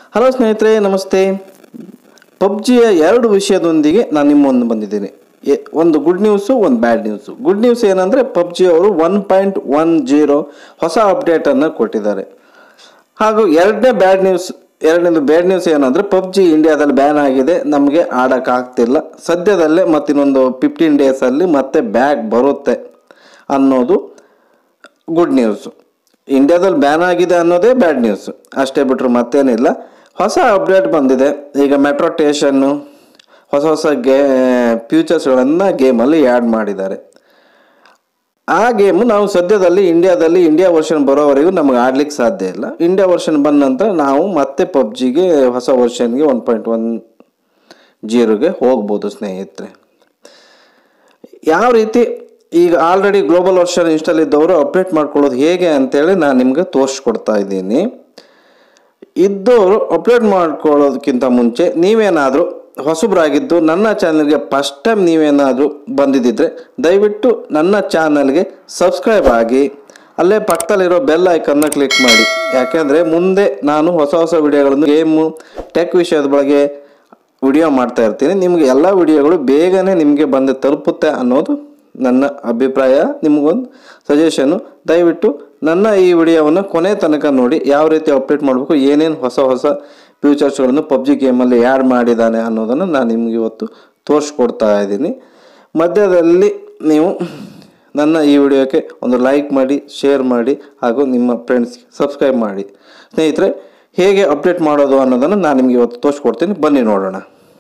Hello ಸ್ನೇಹಿತರೆ ನಮಸ್ತೆ ಪಬ್ಜಿಯ ಎರಡು ವಿಷಯದೊಂದಿಗೆ ನಾನು ನಿಮ್ಮ ಮುಂದೆ ಬಂದಿದ್ದೀನಿ ಎ- ಒಂದು ಗುಡ್ ನ್ಯೂಸು ಒಂದು ಬ್ಯಾಡ್ ನ್ಯೂಸು ಗುಡ್ ನ್ಯೂಸ್ ಏನಂದರೆ ಪಬ್ಜಿ ಅವರು ಒನ್ ಪಾಯಿಂಟ್ ಒನ್ ಜೀರೋ ಹೊಸ ಅಪ್ಡೇಟನ್ನು ಕೊಟ್ಟಿದ್ದಾರೆ ಹಾಗೂ ಎರಡನೇ ಬ್ಯಾಡ್ ನ್ಯೂಸ್ ಎರಡನೇದು ಬ್ಯಾಡ್ ನ್ಯೂಸ್ ಏನಂದರೆ ಪಬ್ಜಿ ಇಂಡಿಯಾದಲ್ಲಿ ಬ್ಯಾನ್ ಆಗಿದೆ ನಮಗೆ ಆಡೋಕ್ಕಾಗ್ತಿಲ್ಲ ಸದ್ಯದಲ್ಲೇ ಮತ್ತಿನ್ನೊಂದು ಫಿಫ್ಟೀನ್ ಡೇಸಲ್ಲಿ ಮತ್ತೆ ಬ್ಯಾಗ್ ಬರುತ್ತೆ ಅನ್ನೋದು ಗುಡ್ ನ್ಯೂಸ್ ಇಂಡಿಯಾದಲ್ಲಿ ಬ್ಯಾನ್ ಆಗಿದೆ ಅನ್ನೋದೇ ಬ್ಯಾಡ್ ನ್ಯೂಸ್ ಅಷ್ಟೇ ಬಿಟ್ಟರು ಮತ್ತೇನಿಲ್ಲ ಹೊಸ ಅಪ್ಡೇಟ್ ಬಂದಿದೆ ಈಗ ಮೆಟ್ರೋ ಸ್ಟೇಷನ್ನು ಹೊಸ ಹೊಸ ಗೇ ಫ್ಯೂಚರ್ಸ್ಗಳನ್ನು ಗೇಮಲ್ಲಿ ಆ್ಯಡ್ ಮಾಡಿದ್ದಾರೆ ಆ ಗೇಮು ನಾವು ಸದ್ಯದಲ್ಲಿ ಇಂಡಿಯಾದಲ್ಲಿ ಇಂಡಿಯಾ ವರ್ಷನ್ ಬರೋವರೆಗೂ ನಮಗೆ ಆಡ್ಲಿಕ್ಕೆ ಸಾಧ್ಯ ಇಲ್ಲ ಇಂಡಿಯಾ ವರ್ಷನ್ ಬಂದ ನಂತರ ನಾವು ಮತ್ತೆ ಪಬ್ಜಿಗೆ ಹೊಸ ವರ್ಷನ್ಗೆ ಒನ್ ಪಾಯಿಂಟ್ ಒನ್ ಜೀರೋಗೆ ಹೋಗ್ಬೋದು ಸ್ನೇಹಿತರೆ ಯಾವ ರೀತಿ ಈಗ ಆಲ್ರೆಡಿ ಗ್ಲೋಬಲ್ ವರ್ಷನ್ ಇನ್ಸ್ಟಾಲ್ ಇದ್ದವರು ಅಪ್ಡೇಟ್ ಮಾಡ್ಕೊಳ್ಳೋದು ಹೇಗೆ ಅಂತೇಳಿ ನಾನು ನಿಮಗೆ ತೋರಿಸ್ಕೊಡ್ತಾ ಇದ್ದೀನಿ ಇದ್ದವರು ಅಪ್ಲೋಡ್ ಮಾಡ್ಕೊಳ್ಳೋದಕ್ಕಿಂತ ಮುಂಚೆ ನೀವೇನಾದರೂ ಹೊಸಬ್ರಾಗಿದ್ದು ನನ್ನ ಚಾನಲ್ಗೆ ಫಸ್ಟ್ ಟೈಮ್ ನೀವೇನಾದರೂ ಬಂದಿದ್ದಿದ್ರೆ ದಯವಿಟ್ಟು ನನ್ನ ಚಾನಲ್ಗೆ ಸಬ್ಸ್ಕ್ರೈಬ್ ಆಗಿ ಅಲ್ಲೇ ಪಕ್ಕದಲ್ಲಿರೋ ಬೆಲ್ ಐಕನ್ನ ಕ್ಲಿಕ್ ಮಾಡಿ ಯಾಕೆಂದರೆ ಮುಂದೆ ನಾನು ಹೊಸ ಹೊಸ ವಿಡಿಯೋಗಳನ್ನು ಗೇಮು ಟೆಕ್ ವಿಷಯದ ಬಗ್ಗೆ ವಿಡಿಯೋ ಮಾಡ್ತಾ ಇರ್ತೀನಿ ನಿಮಗೆ ಎಲ್ಲ ವಿಡಿಯೋಗಳು ಬೇಗನೆ ನಿಮಗೆ ಬಂದು ತಲುಪುತ್ತೆ ಅನ್ನೋದು ನನ್ನ ಅಭಿಪ್ರಾಯ ನಿಮಗೊಂದು ಸಜೆಷನು ದಯವಿಟ್ಟು ನನ್ನ ಈ ವಿಡಿಯೋವನ್ನು ಕೊನೆ ತನಕ ನೋಡಿ ಯಾವ ರೀತಿ ಅಪ್ಡೇಟ್ ಮಾಡಬೇಕು ಏನೇನು ಹೊಸ ಹೊಸ ಫ್ಯೂಚರ್ಸ್ಗಳನ್ನು ಪಬ್ಜಿ ಗೇಮಲ್ಲಿ ಆ್ಯಡ್ ಮಾಡಿದ್ದಾನೆ ಅನ್ನೋದನ್ನು ನಾನು ನಿಮಗೆ ಇವತ್ತು ತೋರಿಸ್ಕೊಡ್ತಾ ಇದ್ದೀನಿ ಮಧ್ಯದಲ್ಲಿ ನೀವು ನನ್ನ ಈ ವಿಡಿಯೋಕ್ಕೆ ಒಂದು ಲೈಕ್ ಮಾಡಿ ಶೇರ್ ಮಾಡಿ ಹಾಗೂ ನಿಮ್ಮ ಫ್ರೆಂಡ್ಸ್ಗೆ ಸಬ್ಸ್ಕ್ರೈಬ್ ಮಾಡಿ ಸ್ನೇಹಿತರೆ ಹೇಗೆ ಅಪ್ಡೇಟ್ ಮಾಡೋದು ಅನ್ನೋದನ್ನು ನಾನು ನಿಮಗೆ ಇವತ್ತು ತೋರಿಸ್ಕೊಡ್ತೀನಿ ಬನ್ನಿ ನೋಡೋಣ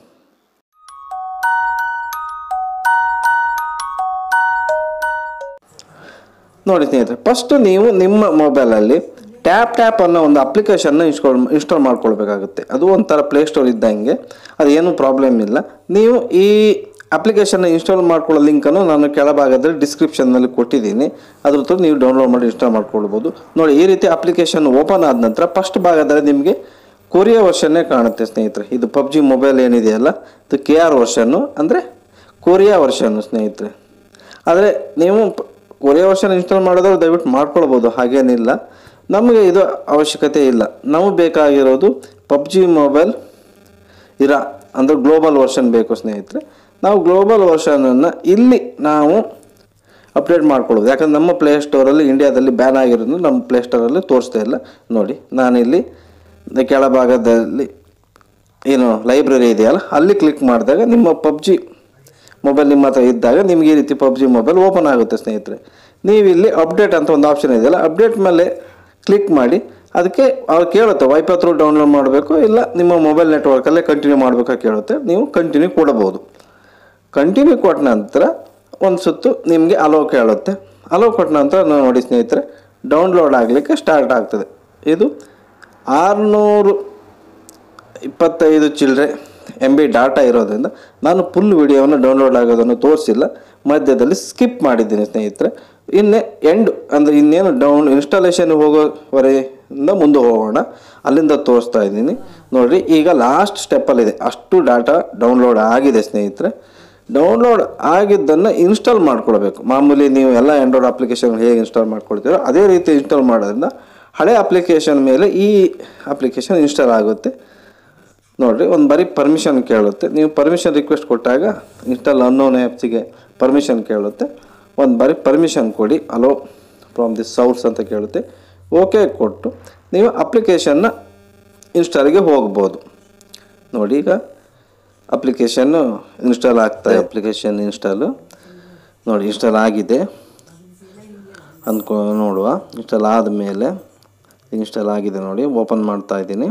ನೋಡಿ ಸ್ನೇಹಿತರೆ ಫಸ್ಟ್ ನೀವು ನಿಮ್ಮ ಮೊಬೈಲಲ್ಲಿ ಟ್ಯಾಪ್ ಟ್ಯಾಪ್ ಅನ್ನೋ ಒಂದು ಅಪ್ಲಿಕೇಶನ್ನ ಇನ್ಸ್ಟಾಲ್ ಇನ್ಸ್ಟಾಲ್ ಮಾಡ್ಕೊಳ್ಬೇಕಾಗುತ್ತೆ ಅದು ಒಂಥರ ಪ್ಲೇಸ್ಟೋರ್ ಇದ್ದಂಗೆ ಅದೇನು ಪ್ರಾಬ್ಲಮ್ ಇಲ್ಲ ನೀವು ಈ ಅಪ್ಲಿಕೇಶನ್ನ ಇನ್ಸ್ಟಾಲ್ ಮಾಡ್ಕೊಳ್ಳೋ ಲಿಂಕನ್ನು ನಾನು ಕೆಳಭಾಗದಲ್ಲಿ ಡಿಸ್ಕ್ರಿಪ್ಷನ್ನಲ್ಲಿ ಕೊಟ್ಟಿದ್ದೀನಿ ಅದ್ರ ಥ್ರೂ ನೀವು ಡೌನ್ಲೋಡ್ ಮಾಡಿ ಇನ್ಸ್ಟಾಲ್ ಮಾಡ್ಕೊಳ್ಬೋದು ನೋಡಿ ಈ ರೀತಿ ಅಪ್ಲಿಕೇಶನ್ ಓಪನ್ ಆದ ನಂತರ ಫಸ್ಟ್ ಭಾಗದಲ್ಲಿ ನಿಮಗೆ ಕೊರಿಯಾ ವರ್ಷನ್ನೇ ಕಾಣುತ್ತೆ ಸ್ನೇಹಿತರೆ ಇದು ಪಬ್ಜಿ ಮೊಬೈಲ್ ಏನಿದೆಯಲ್ಲ ಇದು ಕೆ ಆರ್ ವರ್ಷನ್ನು ಅಂದರೆ ಕೊರಿಯಾ ವರ್ಷನ್ನು ಸ್ನೇಹಿತರೆ ಆದರೆ ನೀವು ಪ- ಕೊರಿಯಾ ವರ್ಷನ್ ಇನ್ಸ್ಟಾಲ್ ಮಾಡಿದ್ರೆ ದಯವಿಟ್ಟು ಮಾಡ್ಕೊಳ್ಬೋದು ಹಾಗೇನಿಲ್ಲ ನಮಗೆ ಇದು ಅವಶ್ಯಕತೆ ಇಲ್ಲ ನಮಗೆ ಬೇಕಾಗಿರೋದು ಪಬ್ಜಿ ಮೊಬೈಲ್ ಇರ ಅಂದರೆ ಗ್ಲೋಬಲ್ ವರ್ಷನ್ ಬೇಕು ಸ್ನೇಹಿತರೆ ನಾವು ಗ್ಲೋಬಲ್ ವರ್ಷನನ್ನು ಇಲ್ಲಿ ನಾವು ಅಪ್ಡೇಟ್ ಮಾಡ್ಕೊಳ್ಳೋದು ಯಾಕಂದ್ರೆ ನಮ್ಮ ಪ್ಲೇ ಸ್ಟೋರಲ್ಲಿ ಇಂಡಿಯಾದಲ್ಲಿ ಬ್ಯಾನ್ ಆಗಿರೋದು ನಮ್ಮ ಪ್ಲೇ ಸ್ಟೋರಲ್ಲಿ ತೋರಿಸ್ತಾ ಇಲ್ಲ ನೋಡಿ ನಾನಿಲ್ಲಿ ಕೆಳಭಾಗದಲ್ಲಿ ಏನು ಲೈಬ್ರರಿ ಇದೆಯಲ್ಲ ಅಲ್ಲಿ ಕ್ಲಿಕ್ ಮಾಡಿದಾಗ ನಿಮ್ಮ ಪಬ್ಜಿ ಮೊಬೈಲ್ ನಿಮ್ಮ ಹತ್ರ ಇದ್ದಾಗ ನಿಮ್ಗೆ ಈ ರೀತಿ ಪಬ್ಜಿ ಮೊಬೈಲ್ ಓಪನ್ ಆಗುತ್ತೆ ಸ್ನೇಹಿತರೆ ನೀವು ಇಲ್ಲಿ ಅಪ್ಡೇಟ್ ಅಂತ ಒಂದು ಆಪ್ಷನ್ ಇದೆಯಲ್ಲ ಅಪ್ಡೇಟ್ ಮೇಲೆ ಕ್ಲಿಕ್ ಮಾಡಿ ಅದಕ್ಕೆ ಅವ್ರು ಕೇಳುತ್ತೆ ವೈಫೈ ಥ್ರೂ ಡೌನ್ಲೋಡ್ ಮಾಡಬೇಕು ಇಲ್ಲ ನಿಮ್ಮ ಮೊಬೈಲ್ ನೆಟ್ವರ್ಕಲ್ಲೇ ಕಂಟಿನ್ಯೂ ಮಾಡಬೇಕಾ ಕೇಳುತ್ತೆ ನೀವು ಕಂಟಿನ್ಯೂ ಕೊಡಬಹುದು ಕಂಟಿನ್ಯೂ ಕೊಟ್ಟ ನಂತರ ಒಂದು ಸುತ್ತು ನಿಮಗೆ ಅಲೋ ಕೇಳುತ್ತೆ ಅಲೋ ಕೊಟ್ಟ ನಂತರ ನೋಡಿ ಸ್ನೇಹಿತರೆ ಡೌನ್ಲೋಡ್ ಆಗಲಿಕ್ಕೆ ಸ್ಟಾರ್ಟ್ ಆಗ್ತದೆ ಇದು ಆರುನೂರು ಇಪ್ಪತ್ತೈದು ಚಿಲ್ಲರೆ ಎಮ್ ಬಿ ಡಾಟಾ ಇರೋದ್ರಿಂದ ನಾನು ಫುಲ್ ವಿಡಿಯೋವನ್ನು ಡೌನ್ಲೋಡ್ ಆಗೋದನ್ನು ತೋರಿಸಿಲ್ಲ ಮಧ್ಯದಲ್ಲಿ ಸ್ಕಿಪ್ ಮಾಡಿದ್ದೀನಿ ಸ್ನೇಹಿತರೆ ಇನ್ನೇ ಎಂಡ್ ಅಂದರೆ ಇನ್ನೇನು ಡೌನ್ ಇನ್ಸ್ಟಾಲೇಷನ್ ಹೋಗೋವರೆಯಿಂದ ಮುಂದೆ ಹೋಗೋಣ ಅಲ್ಲಿಂದ ತೋರಿಸ್ತಾ ಇದ್ದೀನಿ ನೋಡಿರಿ ಈಗ ಲಾಸ್ಟ್ ಸ್ಟೆಪ್ಪಲ್ಲಿದೆ ಅಷ್ಟು ಡಾಟಾ ಡೌನ್ಲೋಡ್ ಆಗಿದೆ ಸ್ನೇಹಿತರೆ ಡೌನ್ಲೋಡ್ ಆಗಿದ್ದನ್ನು ಇನ್ಸ್ಟಾಲ್ ಮಾಡ್ಕೊಳ್ಬೇಕು ಮಾಮೂಲಿ ನೀವು ಎಲ್ಲ ಆ್ಯಂಡ್ರಾಯ್ಡ್ ಅಪ್ಲಿಕೇಶನ್ ಹೇಗೆ ಇನ್ಸ್ಟಾಲ್ ಮಾಡ್ಕೊಳ್ತೀರೋ ಅದೇ ರೀತಿ ಇನ್ಸ್ಟಾಲ್ ಮಾಡೋದ್ರಿಂದ ಹಳೆ ಅಪ್ಲಿಕೇಶನ್ ಮೇಲೆ ಈ ಅಪ್ಲಿಕೇಶನ್ ಇನ್ಸ್ಟಾಲ್ ಆಗುತ್ತೆ ನೋಡಿರಿ ಒಂದು ಬರೀ ಪರ್ಮಿಷನ್ ಕೇಳುತ್ತೆ ನೀವು ಪರ್ಮಿಷನ್ ರಿಕ್ವೆಸ್ಟ್ ಕೊಟ್ಟಾಗ ಇನ್ಸ್ಟಾಲ್ ಅನ್ನೋನ್ ಆ್ಯಪ್ಸಿಗೆ ಪರ್ಮಿಷನ್ ಕೇಳುತ್ತೆ ಒಂದು ಬಾರಿ ಪರ್ಮಿಷನ್ ಕೊಡಿ ಅಲೋ ಫ್ರಮ್ ದಿ ಸೌರ್ಸ್ ಅಂತ ಕೇಳುತ್ತೆ ಓಕೆ ಕೊಟ್ಟು ನೀವು ಅಪ್ಲಿಕೇಶನ್ನ ಇನ್ಸ್ಟಾಲ್ಗೆ ಹೋಗ್ಬೋದು ನೋಡಿ ಈಗ ಅಪ್ಲಿಕೇಶನ್ನು ಇನ್ಸ್ಟಾಲ್ ಆಗ್ತಾ ಅಪ್ಲಿಕೇಶನ್ ಇನ್ಸ್ಟಾಲು ನೋಡಿ ಇನ್ಸ್ಟಾಲ್ ಆಗಿದೆ ಅಂದ್ಕೊ ನೋಡುವ ಇನ್ಸ್ಟಾಲ್ ಆದಮೇಲೆ ಇನ್ಸ್ಟಾಲ್ ಆಗಿದೆ ನೋಡಿ ಓಪನ್ ಮಾಡ್ತಾ ಇದ್ದೀನಿ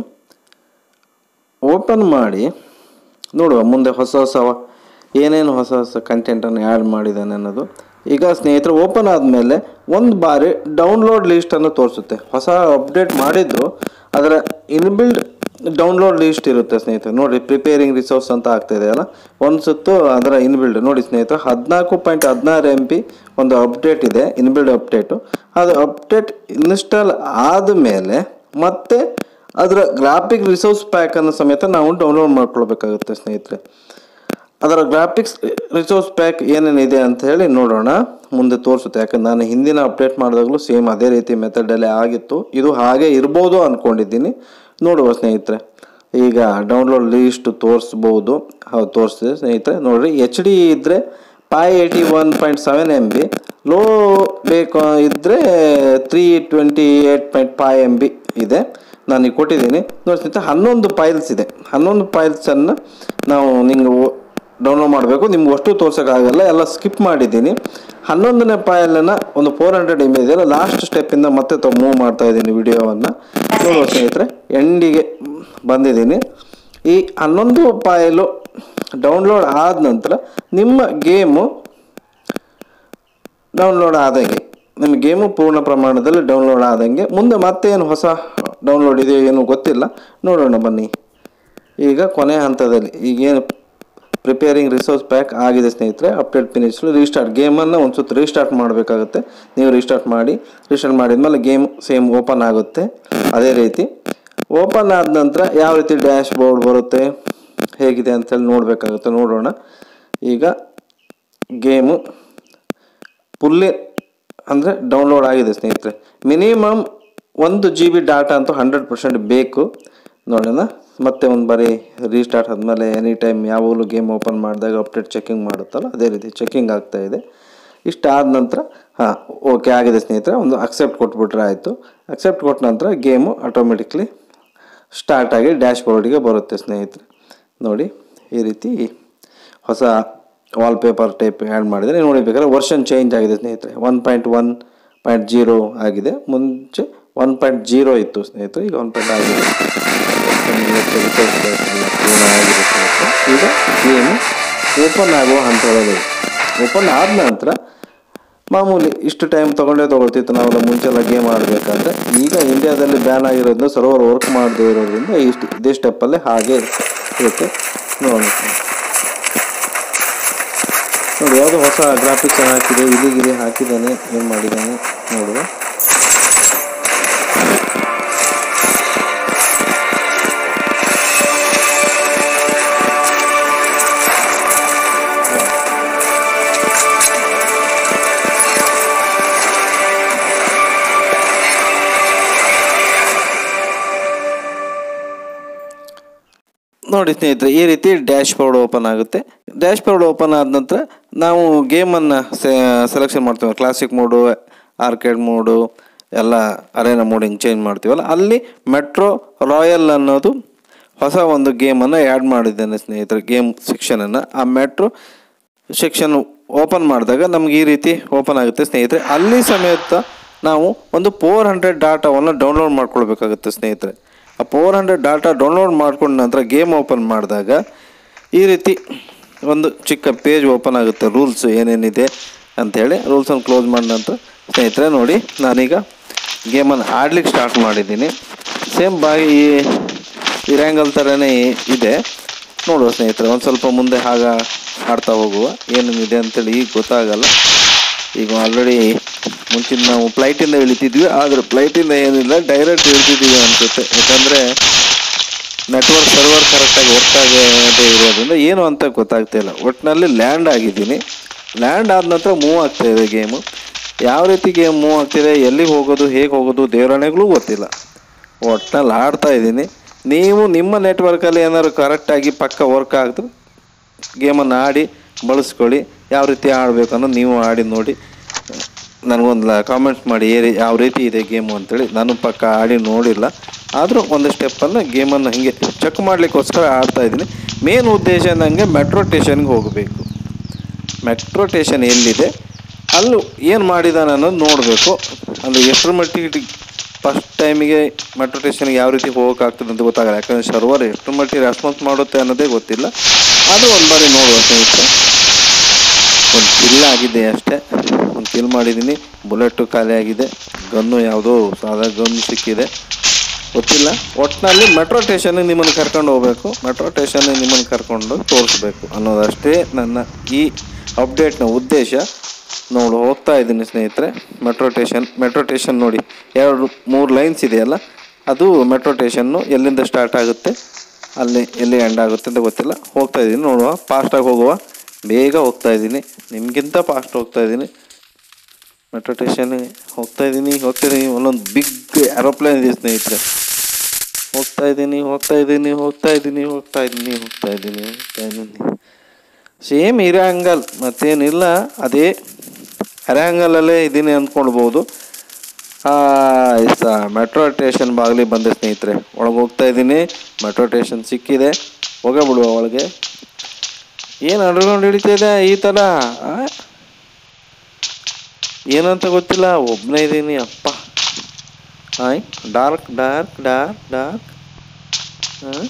ಓಪನ್ ಮಾಡಿ ನೋಡುವ ಮುಂದೆ ಹೊಸ ಹೊಸ ಏನೇನು ಹೊಸ ಹೊಸ ಕಂಟೆಂಟನ್ನು ಆ್ಯಡ್ ಮಾಡಿದ್ದಾನೆ ಅನ್ನೋದು ಈಗ ಸ್ನೇಹಿತರು ಓಪನ್ ಆದಮೇಲೆ ಒಂದು ಬಾರಿ ಡೌನ್ಲೋಡ್ ಲಿಸ್ಟನ್ನು ತೋರಿಸುತ್ತೆ ಹೊಸ ಅಪ್ಡೇಟ್ ಮಾಡಿದ್ದು ಅದರ ಇನ್ಬಿಲ್ಡ್ ಡೌನ್ಲೋಡ್ ಲಿಸ್ಟ್ ಇರುತ್ತೆ ಸ್ನೇಹಿತರೆ ನೋಡಿ ಪ್ರಿಪೇರಿಂಗ್ ರಿಸೋರ್ಸ್ ಅಂತ ಆಗ್ತಾಯಿದೆ ಅಲ್ಲ ಒಂದು ಸುತ್ತು ಅದರ ಇನ್ಬಿಲ್ಡ್ ನೋಡಿ ಸ್ನೇಹಿತರೆ ಹದಿನಾಲ್ಕು ಪಾಯಿಂಟ್ ಹದಿನಾರು ಎಮ್ ಪಿ ಒಂದು ಅಪ್ಡೇಟ್ ಇದೆ ಇನ್ಬಿಲ್ಡ್ ಅಪ್ಡೇಟು ಅದು ಅಪ್ಡೇಟ್ ಇನ್ಸ್ಟಾಲ್ ಆದಮೇಲೆ ಮತ್ತೆ ಅದರ ಗ್ರಾಫಿಕ್ ರಿಸೋರ್ಸ್ ಪ್ಯಾಕನ್ನು ಸಮೇತ ನಾವು ಡೌನ್ಲೋಡ್ ಮಾಡ್ಕೊಳ್ಬೇಕಾಗುತ್ತೆ ಸ್ನೇಹಿತರೆ ಅದರ ಗ್ರಾಫಿಕ್ಸ್ ರಿಸೋರ್ಸ್ ಪ್ಯಾಕ್ ಏನೇನಿದೆ ಅಂತ ಹೇಳಿ ನೋಡೋಣ ಮುಂದೆ ತೋರಿಸುತ್ತೆ ಯಾಕಂದ್ರೆ ನಾನು ಹಿಂದಿನ ಅಪ್ಡೇಟ್ ಮಾಡಿದಾಗಲೂ ಸೇಮ್ ಅದೇ ರೀತಿ ಮೆಥಡಲ್ಲೇ ಆಗಿತ್ತು ಇದು ಹಾಗೆ ಇರ್ಬೋದು ಅಂದ್ಕೊಂಡಿದ್ದೀನಿ ನೋಡುವ ಸ್ನೇಹಿತರೆ ಈಗ ಡೌನ್ಲೋಡ್ ಲೀಸ್ಟ್ ತೋರಿಸ್ಬೋದು ಹೌದು ತೋರಿಸ್ತಿದೆ ಸ್ನೇಹಿತರೆ ನೋಡಿರಿ ಎಚ್ ಡಿ ಇದ್ದರೆ five eighty one point seven M B low ಬೇಕು ಇದ್ದರೆ three twenty eight point five M B ಇದೆ ನಾನು ಈಗ ಕೊಟ್ಟಿದ್ದೀನಿ ನೋಡಿ ಸ್ನೇಹಿತರೆ ಹನ್ನೊಂದು ಫೈಲ್ಸ್ ಇದೆ ಹನ್ನೊಂದು ಫೈಲ್ಸನ್ನು ನಾವು ನಿಂಗೆ ಡೌನ್ಲೋಡ್ ಮಾಡಬೇಕು ನಿಮ್ಗೆ ಅಷ್ಟು ತೋರ್ಸೋಕ್ಕಾಗಲ್ಲ ಎಲ್ಲ ಸ್ಕಿಪ್ ಮಾಡಿದ್ದೀನಿ ಹನ್ನೊಂದನೇ ಫೈಲನ್ನು ಒಂದು ಫೋರ್ ಹಂಡ್ರೆಡ್ ಎಮ್ ಇದೆಯಲ್ಲ ಲಾಸ್ಟ್ ಸ್ಟೆಪ್ಪಿಂದ ಮತ್ತೆ ತ ಮೂವ್ ಮಾಡ್ತಾ ಇದ್ದೀನಿ ವಿಡಿಯೋವನ್ನು ನೋಡುವ ಸ್ನೇಹಿತರೆ ಎಂಡಿಗೆ ಬಂದಿದ್ದೀನಿ ಈ ಹನ್ನೊಂದು ಫೈಲು ಡೌನ್ಲೋಡ್ ಆದ ನಂತರ ನಿಮ್ಮ ಗೇಮು ಡೌನ್ಲೋಡ್ ಆದಂಗೆ ನಿಮ್ಮ ಗೇಮು ಪೂರ್ಣ ಪ್ರಮಾಣದಲ್ಲಿ ಡೌನ್ಲೋಡ್ ಆದಂಗೆ ಮುಂದೆ ಮತ್ತೆ ಏನು ಹೊಸ ಡೌನ್ಲೋಡ್ ಇದೆಯೋ ಏನೋ ಗೊತ್ತಿಲ್ಲ ನೋಡೋಣ ಬನ್ನಿ ಈಗ ಕೊನೆ ಹಂತದಲ್ಲಿ ಈಗೇನು ಪ್ರಿಪೇರಿಂಗ್ ರಿಸೋರ್ಸ್ ಪ್ಯಾಕ್ ಆಗಿದೆ ಸ್ನೇಹಿತರೆ ಅಪ್ಡೇಟ್ ಫಿನಿಶ್ ರೀಸ್ಟಾರ್ಟ್ ಗೇಮನ್ನು ಒಂದು ಸುತ್ತು ರೀಸ್ಟಾರ್ಟ್ ಮಾಡಬೇಕಾಗುತ್ತೆ ನೀವು ರೀಸ್ಟಾರ್ಟ್ ಮಾಡಿ ರೀಸ್ಟಾರ್ಟ್ ಮಾಡಿದ್ಮೇಲೆ ಗೇಮ್ ಸೇಮ್ ಓಪನ್ ಆಗುತ್ತೆ ಅದೇ ರೀತಿ ಓಪನ್ ಆದ ನಂತರ ಯಾವ ರೀತಿ ಡ್ಯಾಶ್ ಬೋರ್ಡ್ ಬರುತ್ತೆ ಹೇಗಿದೆ ಅಂತೇಳಿ ನೋಡಬೇಕಾಗುತ್ತೆ ನೋಡೋಣ ಈಗ ಗೇಮು ಫುಲ್ಲಿ ಅಂದರೆ ಡೌನ್ಲೋಡ್ ಆಗಿದೆ ಸ್ನೇಹಿತರೆ ಮಿನಿಮಮ್ ಒಂದು ಜಿ ಬಿ ಡಾಟಾ ಅಂತೂ ಹಂಡ್ರೆಡ್ ಪರ್ಸೆಂಟ್ ಬೇಕು ನೋಡೋಣ ಮತ್ತೆ ಒಂದು ಬಾರಿ ರೀಸ್ಟಾರ್ಟ್ ಆದಮೇಲೆ ಎನಿ ಟೈಮ್ ಯಾವಾಗಲೂ ಗೇಮ್ ಓಪನ್ ಮಾಡಿದಾಗ ಅಪ್ಡೇಟ್ ಚೆಕಿಂಗ್ ಮಾಡುತ್ತಲ್ಲ ಅದೇ ರೀತಿ ಚೆಕಿಂಗ್ ಆಗ್ತಾ ಇದೆ ಇಷ್ಟ ಆದ ನಂತರ ಹಾಂ ಓಕೆ ಆಗಿದೆ ಸ್ನೇಹಿತರೆ ಒಂದು ಅಕ್ಸೆಪ್ಟ್ ಕೊಟ್ಬಿಟ್ರೆ ಆಯಿತು ಅಕ್ಸೆಪ್ಟ್ ಕೊಟ್ಟ ನಂತರ ಗೇಮು ಆಟೋಮೆಟಿಕ್ಲಿ ಸ್ಟಾರ್ಟ್ ಆಗಿ ಡ್ಯಾಶ್ ಬೋರ್ಡಿಗೆ ಬರುತ್ತೆ ಸ್ನೇಹಿತರೆ ನೋಡಿ ಈ ರೀತಿ ಹೊಸ ವಾಲ್ಪೇಪರ್ ಟೈಪ್ ಆ್ಯಡ್ ಮಾಡಿದರೆ ನೋಡಿ ಬೇಕಾದ್ರೆ ವರ್ಷನ್ ಚೇಂಜ್ ಆಗಿದೆ ಸ್ನೇಹಿತರೆ one point one point zero ಆಗಿದೆ ಮುಂಚೆ ಒನ್ ಪಾಯಿಂಟ್ ಜೀರೋ ಇತ್ತು ಸ್ನೇಹಿತರೆ ಈಗ ಒನ್ ಪಾಯಿಂಟ್ ಆಗಿದೆ ಪೂರ್ಣ ಆಗಿದೆ ಸ್ನೇಹಿತರೆ ಈಗ ಗೇಮು ಓಪನ್ ಆಗುವ ಹಂತದಲ್ಲಿ ಓಪನ್ ಆದ ನಂತರ ಮಾಮೂಲಿ ಇಷ್ಟು ಟೈಮ್ ತೊಗೊಂಡೇ ತೊಗೊಳ್ತಿತ್ತು ನಾವೆಲ್ಲ ಮುಂಚೆಲ್ಲ ಗೇಮ್ ಆಡಬೇಕಾದ್ರೆ ಈಗ ಇಂಡಿಯಾದಲ್ಲಿ ಬ್ಯಾನ್ ಆಗಿರೋದ್ರಿಂದ ಸರ್ವರ್ ವರ್ಕ್ ಮಾಡದೇ ಇರೋದ್ರಿಂದ ಇಷ್ಟು ಇದೇ ಸ್ಟೆಪ್ಪಲ್ಲೇ ಹಾಗೆ ಇರುತ್ತೆ ನೋಡೋಣ ನೋಡಿ ಯಾವುದೋ ಹೊಸ ಗ್ರಾಫಿಕ್ಸ್ ಹಾಕಿದೆ ಇಲ್ಲಿಗಿದೆ ಹಾಕಿದ್ದಾನೆ ಏನು ಮಾಡಿದ್ದಾನೆ ನೋಡುವ ನೋಡಿ ಸ್ನೇಹಿತರೆ ಈ ರೀತಿ ಡ್ಯಾಶ್ ಬೋರ್ಡ್ ಓಪನ್ ಆಗುತ್ತೆ ಡ್ಯಾಶ್ ಬೋರ್ಡ್ ಓಪನ್ ಆದ ನಂತರ ನಾವು ಗೇಮನ್ನು ಸೆಲೆಕ್ಷನ್ ಮಾಡ್ತೀವಿ ಕ್ಲಾಸಿಕ್ ಮೋಡು ಆರ್ಕೇಡ್ ಮೋಡು ಎಲ್ಲ ಅರೇನಾ ಮೋಡ್ ಹಿಂಗೆ ಚೇಂಜ್ ಮಾಡ್ತೀವಲ್ಲ ಅಲ್ಲಿ ಮೆಟ್ರೋ ರಾಯಲ್ ಅನ್ನೋದು ಹೊಸ ಒಂದು ಗೇಮನ್ನು ಆ್ಯಡ್ ಮಾಡಿದ್ದೇನೆ ಸ್ನೇಹಿತರೆ ಗೇಮ್ ಸೆಕ್ಷನನ್ನು ಆ ಮೆಟ್ರೋ ಸೆಕ್ಷನ್ ಓಪನ್ ಮಾಡಿದಾಗ ನಮ್ಗೆ ಈ ರೀತಿ ಓಪನ್ ಆಗುತ್ತೆ ಸ್ನೇಹಿತರೆ ಅಲ್ಲಿ ಸಮೇತ ನಾವು ಒಂದು ಫೋರ್ ಹಂಡ್ರೆಡ್ ಡಾಟಾವನ್ನು ಡೌನ್ಲೋಡ್ ಮಾಡ್ಕೊಳ್ಬೇಕಾಗುತ್ತೆ ಸ್ನೇಹಿತರೆ ಆ ಫೋರ್ ಹಂಡ್ರೆಡ್ ಡಾಟಾ ಡೌನ್ಲೋಡ್ ಮಾಡ್ಕೊಂಡ ನಂತರ ಗೇಮ್ ಓಪನ್ ಮಾಡಿದಾಗ ಈ ರೀತಿ ಒಂದು ಚಿಕ್ಕ ಪೇಜ್ ಓಪನ್ ಆಗುತ್ತೆ ರೂಲ್ಸ್ ಏನೇನಿದೆ ಅಂಥೇಳಿ ರೂಲ್ಸನ್ನು ಕ್ಲೋಸ್ ಮಾಡಿದ ನಂತರ ಸ್ನೇಹಿತರೆ ನೋಡಿ ನಾನೀಗ ಗೇಮನ್ನು ಆಡ್ಲಿಕ್ಕೆ ಸ್ಟಾರ್ಟ್ ಮಾಡಿದ್ದೀನಿ ಸೇಮ್ ಬಾಗಿ ಈ ಇರ್ಯಾಂಗಲ್ ಥರನೇ ಇದೆ ನೋಡುವ ಸ್ನೇಹಿತರೆ ಒಂದು ಸ್ವಲ್ಪ ಮುಂದೆ ಆಗ ಆಡ್ತಾ ಹೋಗುವ ಏನೇನಿದೆ ಅಂತೇಳಿ ಈಗ ಗೊತ್ತಾಗಲ್ಲ ಈಗ ಆಲ್ರೆಡಿ ಮುಂಚಿನ ನಾವು ಫ್ಲೈಟಿಂದ ಇಳಿತಿದ್ವಿ ಆದರೆ ಫ್ಲೈಟಿಂದ ಏನಿಲ್ಲ ಡೈರೆಕ್ಟ್ ಇಳ್ತಿದ್ದೀವಿ ಅನಿಸುತ್ತೆ ಯಾಕಂದರೆ ನೆಟ್ವರ್ಕ್ ಸರ್ವರ್ ಕರೆಕ್ಟಾಗಿ ವರ್ಕ್ ಆಗದೆ ಇರೋದ್ರಿಂದ ಏನು ಅಂತ ಗೊತ್ತಾಗ್ತಿಲ್ಲ ಒಟ್ಟಿನಲ್ಲಿ ಲ್ಯಾಂಡ್ ಆಗಿದ್ದೀನಿ ಲ್ಯಾಂಡ್ ಆದ ನಂತರ ಮೂವ್ ಆಗ್ತಾ ಇದೆ ಗೇಮು ಯಾವ ರೀತಿ ಗೇಮ್ ಮೂವ್ ಆಗ್ತಿದೆ ಎಲ್ಲಿಗೆ ಹೋಗೋದು ಹೇಗೆ ಹೋಗೋದು ದೇವರಣೆಗಳು ಗೊತ್ತಿಲ್ಲ ಒಟ್ಟಿನಲ್ಲಿ ಆಡ್ತಾ ಇದ್ದೀನಿ ನೀವು ನಿಮ್ಮ ನೆಟ್ವರ್ಕಲ್ಲಿ ಏನಾದ್ರು ಕರೆಕ್ಟಾಗಿ ಪಕ್ಕ ವರ್ಕ್ ಆಗಿದ್ರೆ ಗೇಮನ್ನು ಆಡಿ ಬಳಸ್ಕೊಳ್ಳಿ ಯಾವ ರೀತಿ ಆಡಬೇಕು ಅನ್ನೋದು ನೀವು ಆಡಿ ನೋಡಿ ನನಗೊಂದು ಕಾಮೆಂಟ್ಸ್ ಮಾಡಿ ಏ ರೀ ಯಾವ ರೀತಿ ಇದೆ ಗೇಮು ಅಂತೇಳಿ ನಾನು ಪಕ್ಕ ಆಡಿ ನೋಡಿಲ್ಲ ಆದರೂ ಒಂದು ಸ್ಟೆಪ್ಪನ್ನು ಗೇಮನ್ನು ಹೀಗೆ ಚೆಕ್ ಮಾಡಲಿಕ್ಕೋಸ್ಕರ ಆಡ್ತಾ ಇದ್ದೀನಿ ಮೇನ್ ಉದ್ದೇಶ ನನಗೆ ಮೆಟ್ರೋ ಸ್ಟೇಷನ್ಗೆ ಹೋಗಬೇಕು ಮೆಟ್ರೋ ಸ್ಟೇಷನ್ ಎಲ್ಲಿದೆ ಅಲ್ಲೂ ಏನು ಮಾಡಿದಾನೆ ಅನ್ನೋದು ನೋಡಬೇಕು ಅಂದರೆ ಎಷ್ಟರ ಮಟ್ಟಿಗೆ ಫಸ್ಟ್ ಟೈಮಿಗೆ ಮೆಟ್ರೋ ಸ್ಟೇಷನ್ಗೆ ಯಾವ ರೀತಿ ಹೋಗೋಕ್ಕಾಗ್ತದೆ ಅಂತ ಗೊತ್ತಾಗಲ್ಲ ಯಾಕಂದರೆ ಸರ್ವರ್ ಎಷ್ಟು ಮಟ್ಟಿಗೆ ರೆಸ್ಪಾನ್ಸ್ ಮಾಡುತ್ತೆ ಅನ್ನೋದೇ ಗೊತ್ತಿಲ್ಲ ಅದು ಒಂದು ಬಾರಿ ನೋಡುವ ಸ್ನೇಹಿತರೆ ಒಂದು ಕಿಲ್ ಆಗಿದೆ ಅಷ್ಟೇ ಒಂದು ಕಿಲ್ ಮಾಡಿದ್ದೀನಿ ಬುಲೆಟು ಖಾಲಿ ಆಗಿದೆ ಗನ್ನು ಯಾವುದೋ ಸಾದಾ ಗನ್ನು ಸಿಕ್ಕಿದೆ ಗೊತ್ತಿಲ್ಲ ಒಟ್ಟಿನಲ್ಲಿ ಮೆಟ್ರೋ ಸ್ಟೇಷನ್ಗೆ ನಿಮ್ಮನ್ನು ಕರ್ಕೊಂಡು ಹೋಗಬೇಕು ಮೆಟ್ರೋ ಸ್ಟೇಷನ್ಗೆ ನಿಮ್ಮನ್ನು ಕರ್ಕೊಂಡು ತೋರಿಸ್ಬೇಕು ಅನ್ನೋದಷ್ಟೇ ನನ್ನ ಈ ಅಪ್ಡೇಟ್ನ ಉದ್ದೇಶ ನೋಡು ಹೋಗ್ತಾ ಇದ್ದೀನಿ ಸ್ನೇಹಿತರೆ ಮೆಟ್ರೋ ಸ್ಟೇಷನ್ ಮೆಟ್ರೋ ಸ್ಟೇಷನ್ ನೋಡಿ ಎರಡು ಮೂರು ಲೈನ್ಸ್ ಇದೆಯಲ್ಲ ಅದು ಮೆಟ್ರೋ ಸ್ಟೇಷನ್ನು ಎಲ್ಲಿಂದ ಸ್ಟಾರ್ಟ್ ಆಗುತ್ತೆ ಅಲ್ಲಿ ಎಲ್ಲಿ ಎಂಡ್ ಆಗುತ್ತೆ ಅಂತ ಗೊತ್ತಿಲ್ಲ ಹೋಗ್ತಾ ಇದ್ದೀನಿ ನೋಡುವ ಫಾಸ್ಟಾಗಿ ಹೋಗುವ ಬೇಗ ಹೋಗ್ತಾ ಇದ್ದೀನಿ ನಿಮಗಿಂತ ಫಾಸ್ಟ್ ಹೋಗ್ತಾ ಇದ್ದೀನಿ ಮೆಟ್ರೋ ಸ್ಟೇಷನ್ಗೆ ಹೋಗ್ತಾ ಇದ್ದೀನಿ ಹೋಗ್ತಾ ಇದ್ದೀನಿ ಒಂದೊಂದು ಬಿಗ್ ಏರೋಪ್ಲೇನ್ ಇದೆ ಸ್ನೇಹಿತರೆ ಹೋಗ್ತಾ ಇದ್ದೀನಿ ಹೋಗ್ತಾ ಇದ್ದೀನಿ ಹೋಗ್ತಾ ಇದ್ದೀನಿ ಹೋಗ್ತಾ ಇದ್ದೀನಿ ಹೋಗ್ತಾ ಇದ್ದೀನಿ ಹೋಗ್ತಾ ಇದ್ದೀನಿ ಸೇಮ್ ಹಿರಂಗಲ್ ಮತ್ತೇನಿಲ್ಲ ಅದೇ ಹಿರಂಗಲಲ್ಲೇ ಇದ್ದೀನಿ ಅಂದ್ಕೊಳ್ಬೋದು ಸ ಮೆಟ್ರೋ ಸ್ಟೇಷನ್ ಬಾಗಿಲಿ ಬಂದೆ ಸ್ನೇಹಿತರೆ ಒಳಗೆ ಹೋಗ್ತಾ ಇದ್ದೀನಿ ಮೆಟ್ರೋ ಸ್ಟೇಷನ್ ಸಿಕ್ಕಿದೆ ಹೋಗೇ ಬಿಡುವ ಒಳಗೆ ಏನು ಅಂಡರ್ಗ್ರೌಂಡ್ ಹಿಡಿತಾ ಇದೆ ಈ ಥರ ಆ? ಏನಂತ ಗೊತ್ತಿಲ್ಲ ಒಬ್ಬನೇ ಇದ್ದೀನಿ ಅಪ್ಪ ಆಯ್ ಡಾರ್ಕ್ ಡಾರ್ಕ್ ಡಾರ್ಕ್ ಡಾರ್ಕ್ ಹಾಂ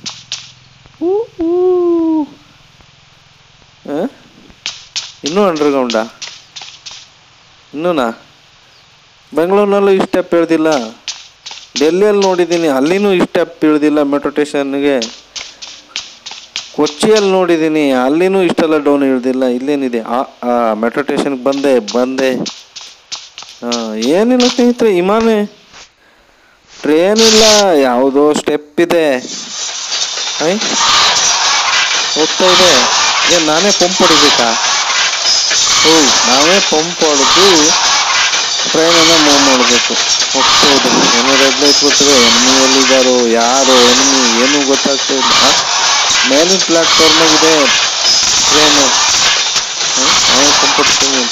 ಇನ್ನೂ ಅಂಡರ್ಗ್ರೌಂಡಾ ಇನ್ನೂನಾ ಬೆಂಗಳೂರಿನಲ್ಲೂ ಈ ಸ್ಟೆಪ್ ಇಳ್ದಿಲ್ಲ ಡೆಲ್ಲಿಯಲ್ಲಿ ನೋಡಿದ್ದೀನಿ ಅಲ್ಲಿನೂ ಈ ಸ್ಟೆಪ್ ಇಳ್ದಿಲ್ಲ ಮೆಟ್ರೋ ಸ್ಟೇಷನ್ಗೆ ಕೊಚ್ಚಿಯಲ್ಲಿ ನೋಡಿದ್ದೀನಿ ಅಲ್ಲಿನೂ ಇಷ್ಟೆಲ್ಲ ಡೌನ್ ಇಳ್ದಿಲ್ಲ ಇಲ್ಲೇನಿದೆ ಆ ಆ ಮೆಟ್ರೋ ಸ್ಟೇಷನ್ಗೆ ಬಂದೆ ಬಂದೆ ಹಾಂ ಏನಿಲ್ಲ ಸ್ನೇಹಿತರೆ ವಿಮಾನ ಟ್ರೇನ್ ಇಲ್ಲ ಯಾವುದೋ ಸ್ಟೆಪ್ ಇದೆ ಐ ಹೋಗ್ತಾ ಇದೆ ಏನು ನಾನೇ ಪಂಪ್ ಹೊಡಿಬೇಕಾ ಓ ನಾವೇ ಪಂಪ್ ಹೊಡೆದು ಟ್ರೈನನ್ನು ಮೂವ್ ಮಾಡಬೇಕು ಹೋಗ್ತಾ ಇದೆ ಏನೋ ರೆಡ್ ಲೈಟ್ ಗೊತ್ತಿದೆ ಎನ್ಮಿ ಎಲ್ಲಿದ್ದಾರೋ ಯಾರು ಎನ್ಮಿ ಏನೂ ಗೊತ್ತಾಗ್ತಾ ಇಲ್ಲ ಆ, ಮೇಲಿನ ಪ್ಲಾಟ್ಫಾರ್ಮಾಗಿದೆ ಟ್ರೈನು ನಾವೇ ಪಂಪ್ ಹೊಡಿತೀವಿ ಅಂತ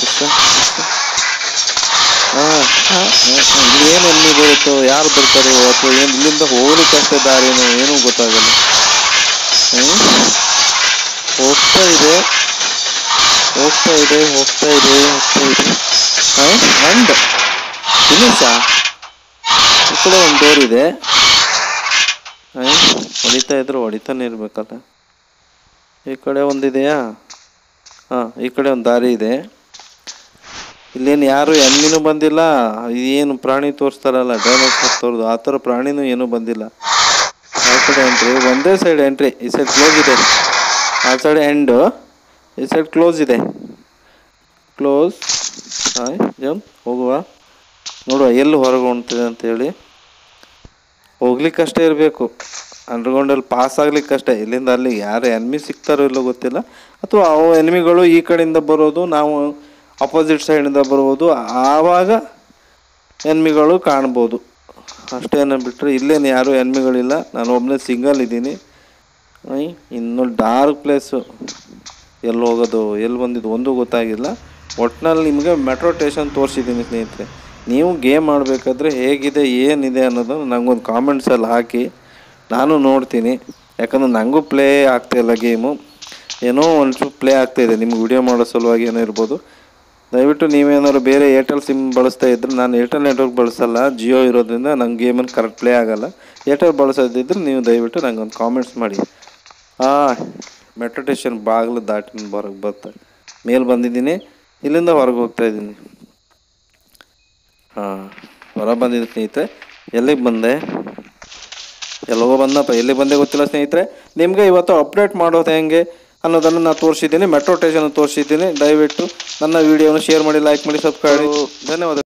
ಹಾಂ ಇಲ್ಲಿ ಏನು ಎನ್ಮಿ ಬರುತ್ತೋ ಯಾರು ಬರ್ತಾರೋ ಅಥವಾ ಏನು ಇಲ್ಲಿಂದ ಹೋಗ್ಲಿಕ್ಕೆ ಅಷ್ಟೇ ದಾರಿನೋ ಏನೂ ಗೊತ್ತಾಗಲ್ಲ ಹ್ಮ್? ಹೋಗ್ತಾ ಇದೆ ಹೋಗ್ತಾ ಇದೆ ಹೋಗ್ತಾ ಇದೆ ಹೋಗ್ತಾ ಇದೆ ಅಂಡ್ ಫಿನಿಶಾ ಈ ಕಡೆ ಒಂದು ಡೋರ್ ಇದೆ ಆಯ್, ಹೊಡಿತಾ ಇದ್ರು ಹೊಡಿತಾನೆ ಇರ್ಬೇಕಲ್ಲ ಈ ಕಡೆ ಒಂದಿದೆಯಾ ಹಾಂ ಈ ಕಡೆ ಒಂದು ದಾರಿ ಇದೆ ಇಲ್ಲೇನು ಯಾರು ಎನ್ಮಿನೂ ಬಂದಿಲ್ಲ ಏನು ಪ್ರಾಣಿ ತೋರಿಸ್ತಾರಲ್ಲ ಡೈನೋಸರ್ ತೋರ್ದು ಆ ಥರ ಪ್ರಾಣಿನೂ ಏನೂ ಬಂದಿಲ್ಲ ಆ ಕಡೆ ಎಂಟ್ರಿ ಒಂದೇ ಸೈಡ್ ಎಂಟ್ರಿ ಈ ಸೈಡ್ ಕ್ಲೋಸ್ ಇದೆ ಆ ಸೈಡ್ ಎಂಡು ಈ ಸೈಡ್ ಕ್ಲೋಸ್ ಇದೆ ಕ್ಲೋಸ್ ಹಾಯ್ ಜಮ್ ಹೋಗುವ ನೋಡುವ ಎಲ್ಲಿ ಹೊರಗೆ ಹೊಂಟಿದೆ ಅಂತೇಳಿ ಹೋಗ್ಲಿಕ್ಕಷ್ಟೇ ಇರಬೇಕು ಅಂಡರ್ಗ್ರೌಂಡಲ್ಲಿ ಪಾಸ್ ಆಗ್ಲಿಕ್ಕಷ್ಟೇ ಇಲ್ಲಿಂದ ಅಲ್ಲಿ ಯಾರು ಎನ್ಮಿ ಸಿಗ್ತಾರೋ ಇಲ್ಲೋ ಗೊತ್ತಿಲ್ಲ ಅಥವಾ ಅವು ಎನ್ಮಿಗಳು ಈ ಕಡೆಯಿಂದ ಬರೋದು ನಾವು ಅಪೋಸಿಟ್ ಸೈಡಿಂದ ಬರ್ಬೋದು ಆವಾಗ ಎನ್ಮಿಗಳು ಕಾಣ್ಬೋದು ಅಷ್ಟೇನ ಬಿಟ್ಟರೆ ಇಲ್ಲೇನು ಯಾರೂ ಎನ್ಮಿಗಳಿಲ್ಲ ನಾನು ಒಬ್ಬನೇ ಸಿಂಗಲ್ ಇದ್ದೀನಿ ಐ ಇನ್ನು ಡಾರ್ಕ್ ಪ್ಲೇಸು ಎಲ್ಲಿ ಹೋಗೋದು ಎಲ್ಲಿ ಬಂದಿದ್ದು ಒಂದೂ ಗೊತ್ತಾಗಿಲ್ಲ ಒಟ್ಟಿನಲ್ಲಿ ನಿಮಗೆ ಮೆಟ್ರೋ ಸ್ಟೇಷನ್ ತೋರಿಸಿದ್ದೀನಿ ಸ್ನೇಹಿತರೆ ನೀವು ಗೇಮ್ ಆಡಬೇಕಾದ್ರೆ ಹೇಗಿದೆ ಏನಿದೆ ಅನ್ನೋದನ್ನು ನಂಗೊಂದು ಕಾಮೆಂಟ್ಸಲ್ಲಿ ಹಾಕಿ ನಾನು ನೋಡ್ತೀನಿ ಯಾಕಂದ್ರೆ ನನಗೂ ಪ್ಲೇ ಆಗ್ತಾಯಿಲ್ಲ ಗೇಮು ಏನೋ ಒಂಚೂರು ಪ್ಲೇ ಆಗ್ತಾಯಿದೆ ನಿಮ್ಗೆ ವಿಡಿಯೋ ಮಾಡೋ ಸಲುವಾಗಿ ಏನೋ ಇರ್ಬೋದು ದಯವಿಟ್ಟು ನೀವೇನಾದ್ರು ಬೇರೆ ಏರ್ಟೆಲ್ ಸಿಮ್ ಬಳಸ್ತಾ ಇದ್ರೆ ನಾನು ಏರ್ಟೆಲ್ ನೆಟ್ವರ್ಕ್ ಬಳಸಲ್ಲ ಜಿಯೋ ಇರೋದ್ರಿಂದ ನಂಗೆ ಗೇಮನ್ನು ಕರೆಕ್ಟ್ ಪ್ಲೇ ಆಗಲ್ಲ ಏರ್ಟೆಲ್ ಬಳಸೋದಿದ್ರೆ ನೀವು ದಯವಿಟ್ಟು ನಂಗೆ ಒಂದು ಕಾಮೆಂಟ್ಸ್ ಮಾಡಿ ಹಾಂ ಮೆಟ್ರೋ ಸ್ಟೇಷನ್ ಬಾಗಿಲು ದಾಟಿ ಹೊರಗೆ ಬರ್ತಾ ಮೇಲೆ ಬಂದಿದ್ದೀನಿ ಇಲ್ಲಿಂದ ಹೊರಗೆ ಹೋಗ್ತಾ ಇದ್ದೀನಿ ಹಾಂ ಹೊರ ಬಂದಿದ್ದೆ ಸ್ನೇಹಿತರೆ ಎಲ್ಲಿಗೆ ಬಂದೆ ಎಲ್ಲೋಗೋ ಬಂದಪ್ಪ ಎಲ್ಲಿಗೆ ಬಂದೆ ಗೊತ್ತಿಲ್ಲ ಸ್ನೇಹಿತರೆ ನಿಮಗೆ ಇವತ್ತು ಅಪ್ಡೇಟ್ ಮಾಡೋದು ಹೆಂಗೆ ಅನ್ನೋದನ್ನು ನಾನು ತೋರಿಸಿದ್ದೀನಿ ಮೆಟ್ರೋ ಸ್ಟೇಷನ್ ತೋರಿಸಿದ್ದೀನಿ ದಯವಿಟ್ಟು ನನ್ನ ವಿಡಿಯೋನ ಶೇರ್ ಮಾಡಿ ಲೈಕ್ ಮಾಡಿ ಸಬ್ಸ್ಕ್ರೈಬ್ ಧನ್ಯವಾದ